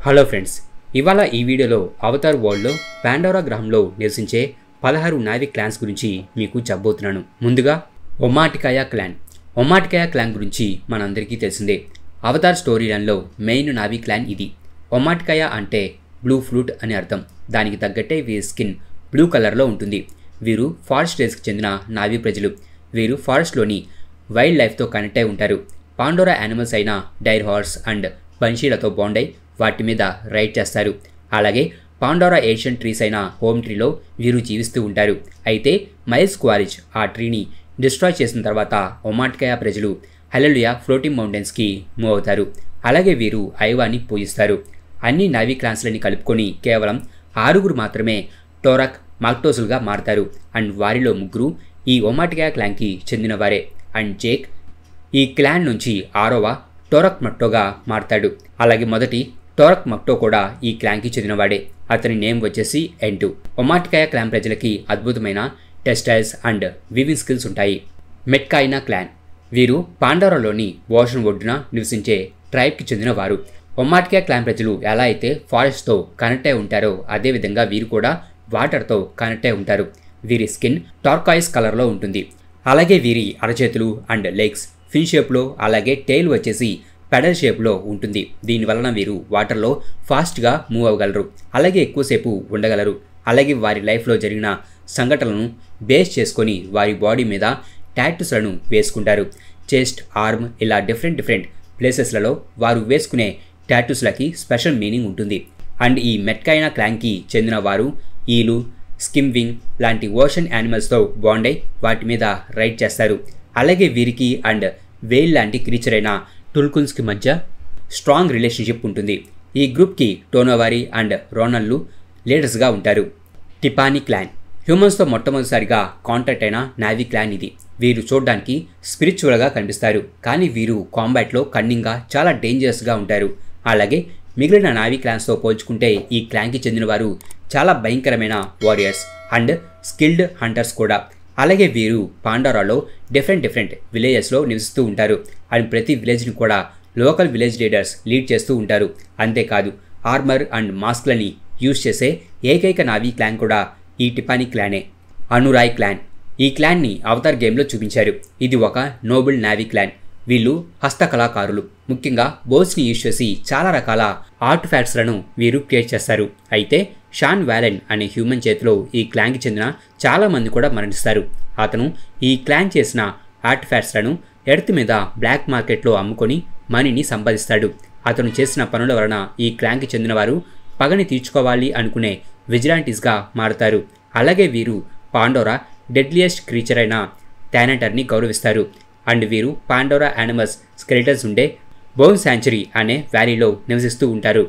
hello friends ఇవాళ ఈ వీడియోలో అవతార్ వరల్డ్లో పాండోరా గ్రహంలో నివసించే పదహారు నావి క్లాన్స్ గురించి మీకు చెప్పబోతున్నాను ముందుగా ఒమాటికాయ క్లాన్ ఒమాటికాయ క్లాన్ గురించి మనందరికీ తెలిసిందే అవతార్ స్టోరీ లైన్లో మెయిన్ నావి క్లాన్ ఇది ఒమాటికాయ అంటే బ్లూ ఫ్రూట్ అని అర్థం దానికి తగ్గట్టే వీరి స్కిన్ బ్లూ కలర్లో ఉంటుంది వీరు ఫారెస్ట్ రేస్కి చెందిన నావీ ప్రజలు వీరు ఫారెస్ట్లోని వైల్డ్ లైఫ్తో కనెక్ట్ అయి ఉంటారు పాండోరా యానిమల్స్ అయిన డైర్ హార్స్ అండ్ బన్షీలతో బాండ్ అయి వాటి మీద రైడ్ చేస్తారు అలాగే పాండోరా ఏషియన్ ట్రీస్ అయిన హోమ్ ట్రీలో వీరు జీవిస్తూ ఉంటారు అయితే మైల్స్ క్వారిజ్ ఆ ట్రీని డిస్ట్రాయ్ చేసిన తర్వాత ఒమాట్కాయ ప్రజలు హలలుయా ఫ్లోటింగ్ మౌంటైన్స్కి మూవ్ అవుతారు అలాగే వీరు ఐవాని పూజిస్తారు అన్ని నావీ క్లాన్స్లని కలుపుకొని కేవలం ఆరుగురు మాత్రమే టోరక్ మాక్టోసులుగా మారతారు అండ్ వారిలో ముగ్గురు ఈ ఒమాటికాయ క్లాన్కి చెందినవారే అండ్ జేక్ ఈ క్లాన్ నుంచి ఆరవ టోరక్ మక్టోగా మారతాడు అలాగే మొదటి టోరక్ మక్టో కూడా ఈ క్లాన్కి చెందినవాడే అతని నేమ్ వచ్చేసి ఎంటు ఒమాటికాయ క్లాన్ ప్రజలకి అద్భుతమైన టెక్స్టైల్స్ అండ్ వివింగ్ స్కిల్స్ ఉంటాయి మెట్కాయినా క్లాన్ వీరు పాండవరాలోని ఓషన్ ఒడ్డున నివసించే ట్రైబ్కి చెందిన వారు ఒమాటికా క్లాన్ ప్రజలు ఎలా అయితే ఫారెస్ట్తో కనెక్ట్ అయి ఉంటారో అదేవిధంగా వీరు కూడా వాటర్తో కనెక్ట్ అయి ఉంటారు వీరి స్కిన్ టార్కాయిస్ కలర్లో ఉంటుంది అలాగే వీరి అరచేతులు అండ్ లెగ్స్ ఫిన్ షేప్లో అలాగే టెయిల్ వచ్చేసి పెడల్ షేప్లో ఉంటుంది దీని వలన వీరు వాటర్లో ఫాస్ట్గా మూవ్ అవ్వగలరు అలాగే ఎక్కువసేపు ఉండగలరు అలాగే వారి లైఫ్లో జరిగిన సంఘటనలను బేస్ చేసుకొని వారి బాడీ మీద టాటూస్లను వేసుకుంటారు చెస్ట్ ఆర్మ్ ఇలా డిఫరెంట్ డిఫరెంట్ ప్లేసెస్లలో వారు వేసుకునే టాటూస్లకి స్పెషల్ మీనింగ్ ఉంటుంది అండ్ ఈ మెట్కైనా క్లాంగ్కి చెందిన వారు ఈలు స్కిమ్వింగ్ లాంటి ఓషన్ యానిమల్స్తో బాండ్ అయి వాటి మీద రైడ్ చేస్తారు అలాగే వీరికి అండ్ వేల్ లాంటి క్రీచర్ అయిన టుల్కున్స్కి మధ్య స్ట్రాంగ్ రిలేషన్షిప్ ఉంటుంది ఈ గ్రూప్కి టోనోవారి అండ్ రోనల్లు లీడర్స్గా ఉంటారు టిపానీ క్లాన్ హ్యూమన్స్తో మొట్టమొదటిసారిగా కాంటాక్ట్ అయిన నావీ క్లాన్ ఇది వీరు చూడడానికి స్పిరిచువల్గా కనిపిస్తారు కానీ వీరు కాంబాట్లో కన్నింగ్గా చాలా డేంజరస్గా ఉంటారు అలాగే మిగిలిన నావీ క్లాన్స్తో పోల్చుకుంటే ఈ క్లాన్కి చెందిన వారు చాలా భయంకరమైన వారియర్స్ అండ్ స్కిల్డ్ హంటర్స్ కూడా అలాగే వీరు పాండోరాలో డిఫరెంట్ డిఫరెంట్ విలేజెస్లో నివసిస్తూ ఉంటారు అండ్ ప్రతి విలేజ్ని కూడా లోకల్ విలేజ్ లీడర్స్ లీడ్ చేస్తూ ఉంటారు అంతేకాదు ఆర్మర్ అండ్ మాస్క్లని యూజ్ చేసే ఏకైక నావీ క్లాన్ కూడా ఈ టిపానీ క్లానే అనురాయ్ క్లాన్ ఈ క్లాన్ని అవతార్ గేమ్లో చూపించారు ఇది ఒక నోబుల్ నావీ క్లాన్ వీళ్ళు హస్తకళాకారులు ముఖ్యంగా బోల్స్ని యూజ్ చేసి చాలా రకాల ఆర్ట్ ఫ్యాక్ట్స్లను వీరు క్రియేట్ చేస్తారు అయితే షాన్ వ్యాలెన్ అనే హ్యూమన్ చేతిలో ఈ క్లాన్కి చెందిన చాలామంది కూడా మరణిస్తారు అతను ఈ క్లాన్ చేసిన ఆర్ట్ ఫ్యాక్ట్స్లను ఎర్త్ మీద బ్లాక్ మార్కెట్లో అమ్ముకొని మనీని సంపాదిస్తాడు అతను చేసిన పనుల వలన ఈ క్లాన్కి చెందినవారు పగని తీర్చుకోవాలి అనుకునే విజిలాంటీస్గా మారుతారు అలాగే వీరు పాండోరా డెడ్లియెస్ట్ క్రీచర్ అయిన థానటర్ని గౌరవిస్తారు అండ్ వీరు పాండోరా యానిమల్స్ స్కెలిటన్స్ ఉండే బోన్ శాంచురీ అనే వ్యాలీలో నివసిస్తూ ఉంటారు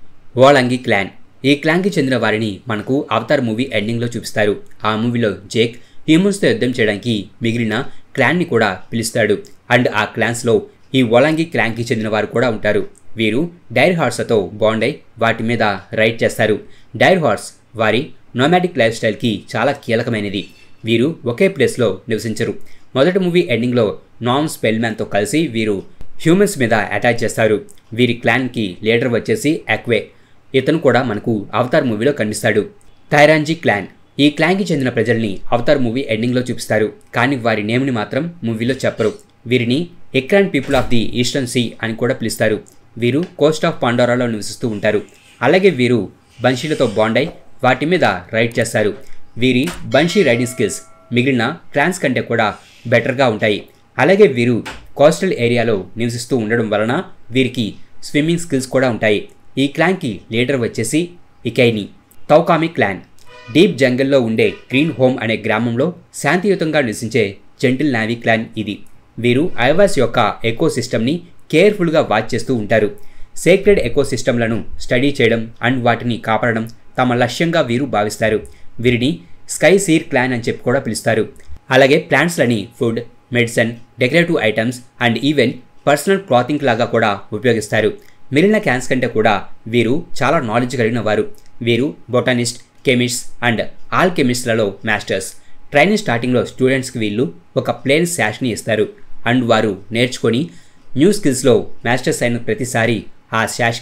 ఓలంగి క్లాన్ ఈ క్లాన్కి చెందిన వారిని మనకు అవతార్ మూవీ ఎండింగ్లో చూపిస్తారు ఆ మూవీలో జేక్ హ్యూమన్స్తో యుద్ధం చేయడానికి మిగిలిన క్లాన్ని కూడా పిలుస్తాడు అండ్ ఆ క్లాన్స్లో ఈ ఓలంగి క్లాన్కి చెందిన వారు కూడా ఉంటారు వీరు డైర్ హార్స్తో బాండ్ అయి వాటి మీద రైడ్ చేస్తారు డైర్ హార్స్ వారి నోమాటిక్ లైఫ్ స్టైల్కి చాలా కీలకమైనది వీరు ఒకే ప్లేస్లో నివసించరు మొదటి మూవీ ఎండింగ్లో నామ్ స్పెల్మ్యాన్తో కలిసి వీరు హ్యూమన్స్ మీద అటాక్ చేస్తారు వీరి క్లాన్కి లీడర్ వచ్చేసి అక్వే ఇతను కూడా మనకు అవతార్ మూవీలో కనిపిస్తాడు టైరాంజీ క్లాన్ ఈ క్లాన్కి చెందిన ప్రజల్ని అవతార్ మూవీ ఎండింగ్లో చూపిస్తారు కానీ వారి నేమ్ని మాత్రం మూవీలో చెప్పరు వీరిని Ikran people of the eastern sea అని కూడా పిలుస్తారు వీరు కోస్ట్ ఆఫ్ పాండోరాలో నివసిస్తూ ఉంటారు అలాగే వీరు బన్షీలతో బాండ్ అయి వాటి మీద రైడ్ చేస్తారు వీరి బన్షీ రైడింగ్ స్కిల్స్ మిగిలిన క్లాన్స్ కంటే కూడా బెటర్గా ఉంటాయి అలాగే వీరు కోస్టల్ ఏరియాలో నివసిస్తూ ఉండడం వలన వీరికి స్విమ్మింగ్ స్కిల్స్ కూడా ఉంటాయి ఈ క్లాన్కి లీడర్ వచ్చేసి ఇకైని తౌకామి క్లాన్ డీప్ జంగల్లో ఉండే గ్రీన్ హోమ్ అనే గ్రామంలో శాంతియుతంగా నివసించే జెంటిల్ నావీ క్లాన్ ఇది వీరు ఐవాస్ యొక్క ఎకో సిస్టమ్ని కేర్ఫుల్గా వాచ్ చేస్తూ ఉంటారు సేక్రెడ్ ఎకో సిస్టమ్లను స్టడీ చేయడం అండ్ వాటిని కాపాడడం తమ లక్ష్యంగా వీరు భావిస్తారు వీరిని స్కై సీర్ క్లాన్ అని చెప్పి కూడా పిలుస్తారు అలాగే ప్లాంట్స్లని food medicine decorative items and even personal clothing లాగా కూడా ఉపయోగిస్తారు మిగిలిన క్యాన్స్ కంటే కూడా వీరు చాలా నాలెడ్జ్ కలిగిన వారు వీరు బొటానిస్ట్ కెమిస్ట్ అండ్ ఆల్ కెమిస్ట్లలో మాస్టర్స్ ట్రైనింగ్ స్టార్టింగ్లో స్టూడెంట్స్కి వీళ్ళు ఒక ప్లేన్ శాష్ని ఇస్తారు అండ్ వారు నేర్చుకొని న్యూ స్కిల్స్లో మాస్టర్స్ అయిన ప్రతిసారి ఆ శాష్కి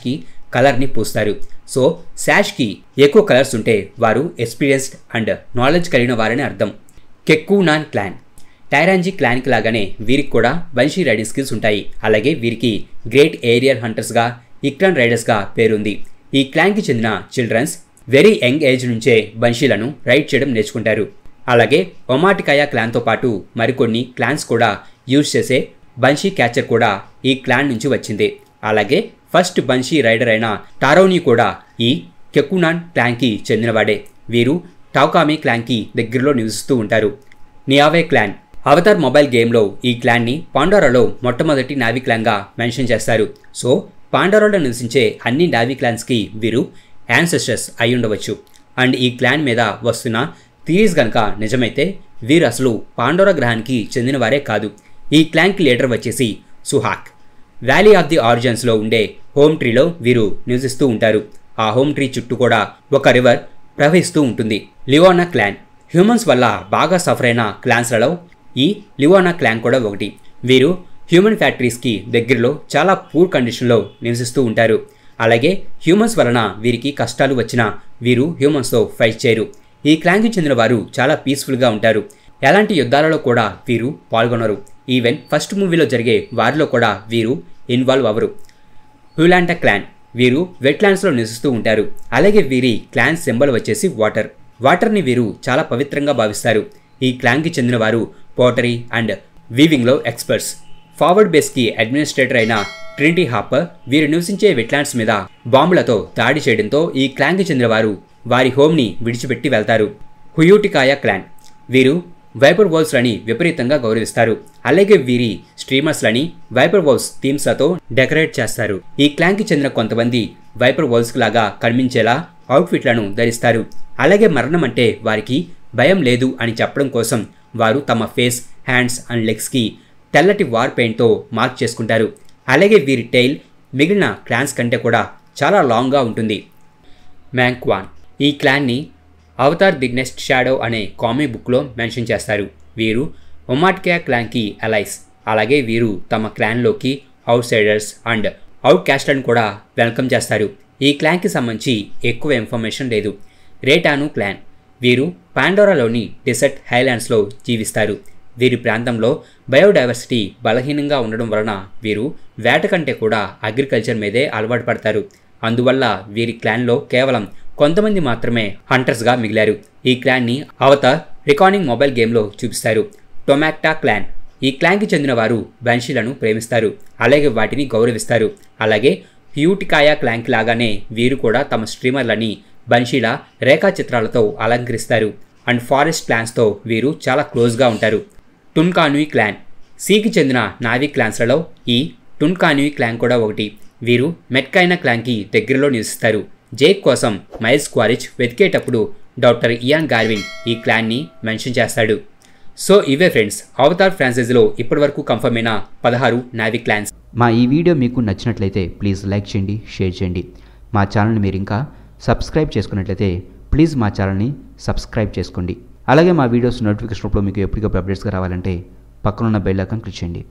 కలర్ని పూస్తారు సో శాష్కి ఎక్కువ కలర్స్ ఉంటే వారు ఎక్స్పీరియన్స్డ్ అండ్ నాలెడ్జ్ కలిగిన వారని అర్థం కెక్కునాన్ క్లాన్ టైరాంజీ క్లాన్కి లాగానే వీరికి కూడా బన్షీ రైడింగ్ స్కిల్స్ ఉంటాయి అలాగే వీరికి గ్రేట్ ఏరియల్ హంటర్స్గా ఇక్రాన్ రైడర్స్గా పేరుంది ఈ క్లాన్కి చెందిన చిల్డ్రన్స్ వెరీ యంగ్ ఏజ్ నుంచే బన్షీలను రైడ్ చేయడం నేర్చుకుంటారు అలాగే ఒమాటికాయ క్లాన్తో పాటు మరికొన్ని క్లాన్స్ కూడా యూజ్ చేసే బన్షీ క్యాచర్ కూడా ఈ క్లాన్ నుంచి వచ్చింది అలాగే ఫస్ట్ బన్షీ రైడర్ అయిన టారోని కూడా ఈ కెకునాన్ క్లాన్కి చెందినవాడే వీరు టాకామి క్లాన్కి దగ్గరలో నివసిస్తూ ఉంటారు నియావే క్లాన్ అవతార్ మొబైల్ గేమ్లో ఈ క్లాన్ని పాండోరాలో మొట్టమొదటి నావీ క్లాన్గా మెన్షన్ చేస్తారు సో పాండోరాలో నివసించే అన్ని నావీ క్లాన్స్కి వీరు యాన్సెస్టర్స్ అయి ఉండవచ్చు అండ్ ఈ క్లాన్ మీద వస్తున్న థీరీస్ గనక నిజమైతే వీరు అసలు పాండోరా గ్రహానికి చెందినవారే కాదు ఈ క్లాన్కి లీడర్ వచ్చేసి సుహాక్ వ్యాలీ ఆఫ్ ది ఆరిజన్స్లో ఉండే హోమ్ ట్రీలో వీరు నివసిస్తూ ఉంటారు ఆ హోమ్ ట్రీ చుట్టూ కూడా ఒక రివర్ ప్రవహిస్తూ ఉంటుంది లివానా క్లాన్ హ్యూమన్స్ వల్ల బాగా సఫర్ అయిన క్లాన్స్లలో ఈ లివానా క్లాన్ కూడా ఒకటి వీరు హ్యూమన్ ఫ్యాక్టరీస్కి దగ్గరలో చాలా పూర్ కండిషన్లో నివసిస్తూ ఉంటారు అలాగే హ్యూమన్స్ వలన వీరికి కష్టాలు వచ్చినా వీరు హ్యూమన్స్తో ఫైట్ చేయరు ఈ క్లాన్కి చెందిన వారు చాలా పీస్ఫుల్గా ఉంటారు ఎలాంటి యుద్ధాలలో కూడా వీరు పాల్గొనరు ఈవెన్ ఫస్ట్ మూవీలో జరిగే వారిలో కూడా వీరు ఇన్వాల్వ్ అవ్వరు హ్యూలాంటా క్లాన్ వీరు వెట్లాండ్స్లో నివసిస్తూ ఉంటారు అలాగే వీరి క్లాన్ సింబల్ వచ్చేసి వాటర్ వాటర్ని వీరు చాలా పవిత్రంగా భావిస్తారు ఈ క్లాన్కి చెందిన వారు పోటరీ అండ్ వీవింగ్లో ఎక్స్పర్ట్స్ ఫార్వర్డ్ బేస్కి అడ్మినిస్ట్రేటర్ అయిన ట్రినిటీ హాపర్ వీరు నివసించే వెట్లాండ్స్ మీద బాంబులతో దాడి చేయడంతో ఈ క్లాన్కి చెందిన వారు వారి హోమ్ని విడిచిపెట్టి వెళ్తారు హుయూటికాయ క్లాన్ వీరు వైపర్ వోల్స్లని విపరీతంగా గౌరవిస్తారు అలాగే వీరి స్ట్రీమర్స్లని వైపర్ వోల్స్ థీమ్స్లతో డెకరేట్ చేస్తారు ఈ క్లాన్కి చెందిన కొంతమంది వైపర్ వోల్స్ లాగా కనిపించేలా అవుట్ఫిట్లను ధరిస్తారు అలాగే మరణం అంటే వారికి భయం లేదు అని చెప్పడం కోసం వారు తమ ఫేస్ హ్యాండ్స్ అండ్ లెగ్స్కి తెల్లటి వార్ పెయింట్తో మార్క్ చేసుకుంటారు అలాగే వీరి టైల్ మిగిలిన క్లాన్స్ కంటే కూడా చాలా లాంగ్గా ఉంటుంది మ్యాంక్వాన్ ఈ క్లాన్ని అవతార్ ది నెక్స్ట్ షాడో అనే కామిక్ బుక్లో మెన్షన్ చేస్తారు వీరు ఒమాట్కియా క్లాన్కి అలైస్ అలాగే వీరు తమ క్లాన్లోకి అవుట్ సైడర్స్ అండ్ అవుట్ క్యాస్ట్లను కూడా వెల్కమ్ చేస్తారు ఈ క్లాన్కి సంబంధించి ఎక్కువ ఇన్ఫర్మేషన్ లేదు రేటాను క్లాన్ వీరు పాండోరాలోని డెసర్ట్ హైలాండ్స్లో జీవిస్తారు వీరి ప్రాంతంలో బయోడైవర్సిటీ బలహీనంగా ఉండడం వలన వీరు వేట కంటే కూడా అగ్రికల్చర్ మీదే అలవాటు పడతారు అందువల్ల వీరి క్లాన్లో కేవలం కొంతమంది మాత్రమే హంటర్స్గా మిగిలారు ఈ క్లాన్ని అవతార్ రికార్డింగ్ మొబైల్ గేమ్లో చూపిస్తారు టొమాక్టా క్లాన్ ఈ క్లాన్కి చెందిన వారు బన్షీలను ప్రేమిస్తారు అలాగే వాటిని గౌరవిస్తారు అలాగే హ్యూటికాయ క్లాన్కి లాగానే వీరు కూడా తమ స్ట్రీమర్లని బన్షీల రేఖాచిత్రాలతో అలంకరిస్తారు అండ్ ఫారెస్ట్ క్లాన్స్తో వీరు చాలా క్లోజ్గా ఉంటారు టున్కానుయి క్లాన్ సీకి చెందిన నావీ క్లాన్స్లలో ఈ టున్కానుయి క్లాన్ కూడా ఒకటి వీరు మెట్కైన క్లాన్కి దగ్గరలో నివసిస్తారు జేక్ కోసం మైల్స్ క్వారిచ్ వెతికేటప్పుడు డాక్టర్ ఇయాన్ గార్విన్ ఈ క్లాన్ని మెన్షన్ చేస్తాడు సో ఇవే ఫ్రెండ్స్ అవతార్ ఫ్రాంచైజీలో ఇప్పటివరకు కన్ఫర్మ్ అయిన పదహారు నావీ క్లాన్స్ మా ఈ వీడియో మీకు నచ్చినట్లయితే ప్లీజ్ లైక్ చేయండి షేర్ చేయండి మా ఛానల్ని మీరు ఇంకా సబ్స్క్రైబ్ చేసుకున్నట్లయితే ప్లీజ్ మా ఛానల్ని సబ్స్క్రైబ్ చేసుకోండి అలాగే మా వీడియోస్ నోటిఫికేషన్ రూపంలో మీకు ఎప్పటికప్పుడు అప్డేట్స్గా రావాలంటే పక్కనున్న బెల్ ఐకాన్ క్లిక్ చేయండి